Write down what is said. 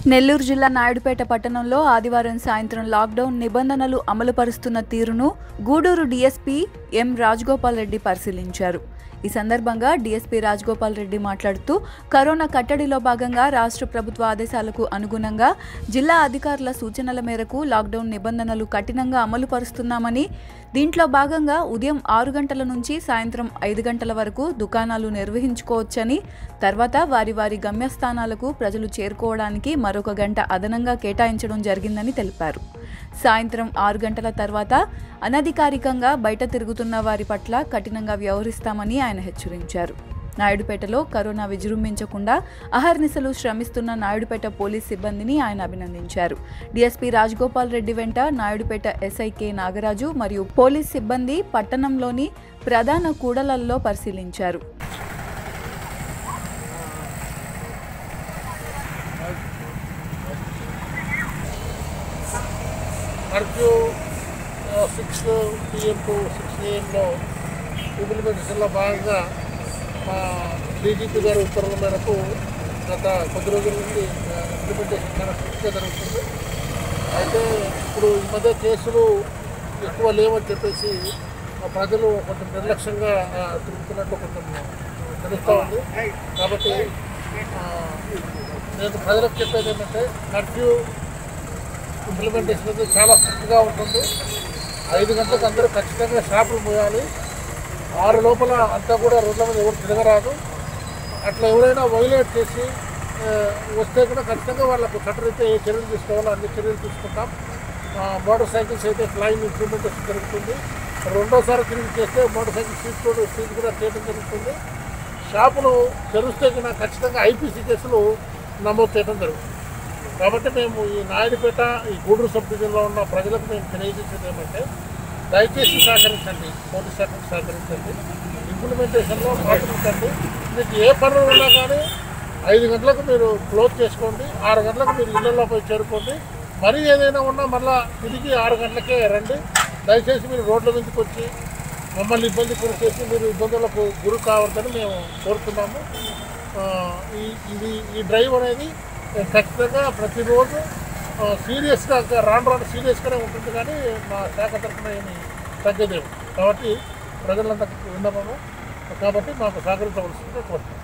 నెల్లూరు జిల్లా నాయుడుపేట పట్టణంలో ఆదివారం సాయంత్రం లాక్డౌన్ నిబంధనలు అమలుపరుస్తున్న తీరును గూడూరు డీఎస్పీ ఎం రాజగోపాల్ రెడ్డి పరిశీలించారు ఈ సందర్భంగా డీఎస్పీ రాజగోపాల్ రెడ్డి మాట్లాడుతూ కరోనా కట్టడిలో భాగంగా రాష్ట్ర ప్రభుత్వ ఆదేశాలకు అనుగుణంగా జిల్లా అధికారుల సూచనల మేరకు లాక్డౌన్ నిబంధనలు కఠినంగా అమలు పరుస్తున్నామని దీంట్లో భాగంగా ఉదయం ఆరు గంటల నుంచి సాయంత్రం ఐదు గంటల వరకు దుకాణాలు నిర్వహించుకోవచ్చని తర్వాత వారి వారి గమ్యస్థానాలకు ప్రజలు చేరుకోవడానికి మరొక గంట అదనంగా కేటాయించడం జరిగిందని తెలిపారు సాయంత్రం ఆరు గంటల తర్వాత అనధికారికంగా బయట తిరుగుతున్న వారి పట్ల కఠినంగా వ్యవహరిస్తామని ఆయన హెచ్చరించారు నాయుడుపేటలో కరోనా విజృంభించకుండా అహర్నిశలు శ్రమిస్తున్న నాయుడుపేట పోలీస్ సిబ్బందిని ఆయన అభినందించారు డీఎస్పీ రాజగోపాల్ రెడ్డి వెంట నాయుడుపేట ఎస్ఐ కె నాగరాజు మరియు పోలీస్ సిబ్బంది పట్టణంలోని ప్రధాన కూడలల్లో పరిశీలించారు curfew six PM to six ఏఎంలో ఇంప్లిమెంటేషన్లో భాగంగా మా డీజీపీ గారి ఉత్తర్వుల మేరకు గత కొద్ది రోజుల నుండి ఇంప్లిమెంటేషన్ చాలా స్ట్రిక్ట్గా జరుగుతుంది అయితే ఇప్పుడు ఈ మధ్య కేసులు ఎక్కువ లేవని చెప్పేసి ఆ ప్రజలు కొంచెం నిర్లక్ష్యంగా ఆ, తిరుగుతున్నట్టు కొంచెం తెలుస్తూ ఉంది కాబట్టి ఆ, నేను ప్రజలకు చెప్పేది ఏంటంటే కర్ఫ్యూ ఇంప్లిమెంటేషన్ అనేది చాలా స్ట్రిక్ట్గా ఉంటుంది ఐదు గంటలకు అందరూ ఖచ్చితంగా షాపులు పోయాలి ఆరు లోపల అంతా కూడా రోడ్ల మీద ఎవరు తిరగరాదు అట్లా ఎవరైనా వైలేట్ చేసి ఆ, వస్తే కూడా ఖచ్చితంగా వాళ్ళకు చట్టరీతే ఏ చర్యలు తీసుకోవాలో అన్ని చర్యలు తీసుకుంటాం మోటార్ సైకిల్స్ అయితే ఫ్లైన్ ఇంప్లిమెంటేషన్ జరుగుతుంది రెండోసారి తిరిగి చేస్తే మోటార్ సైకిల్ సీట్ కూడా సీట్ కూడా చేయడం జరుగుతుంది షాపులు తెరిస్తే కన్నా ఖచ్చితంగా ఐపీసీ కేసులు నమోదు చేయడం జరుగుతుంది కాబట్టి మేము ఈ నాయుడుపేట ఈ గూడూరు సబ్ డివిజన్లో ఉన్న ప్రజలకు మేము తెలియజేసేది ఏమంటే దయచేసి సహకరించండి పోలీస్ శాఖకు సహకరించండి ఇంప్లిమెంటేషన్లో పాటించండి మీకు ఏ పనులు ఉన్నా కానీ ఐదు గంటలకు మీరు క్లోజ్ చేసుకోండి ఆరు గంటలకు మీరు ఇళ్లలో పోయి చేరుకోండి మరీ ఏదైనా ఉన్నా మళ్ళీ తిరిగి ఆరు గంటలకే రండి దయచేసి మీరు రోడ్ల మీదకి వచ్చి మమ్మల్ని ఇబ్బంది గురి చేసి మీరు ఇబ్బందులకు గురి కావద్దని మేము కోరుతున్నాము ఆ, ఈ ఇది ఈ డ్రైవ్ అనేది ఖచ్చితంగా ప్రతిరోజు ఆ, సీరియస్గా ఇంకా రాను రాను సీరియస్గానే ఉంటుంది కానీ మా శాఖ తరఫున ఏమి తగ్గదేము కాబట్టి ప్రజలంతా విన్నపము కాబట్టి మాకు సహకరించవలసిందిగా కోరుతున్నాం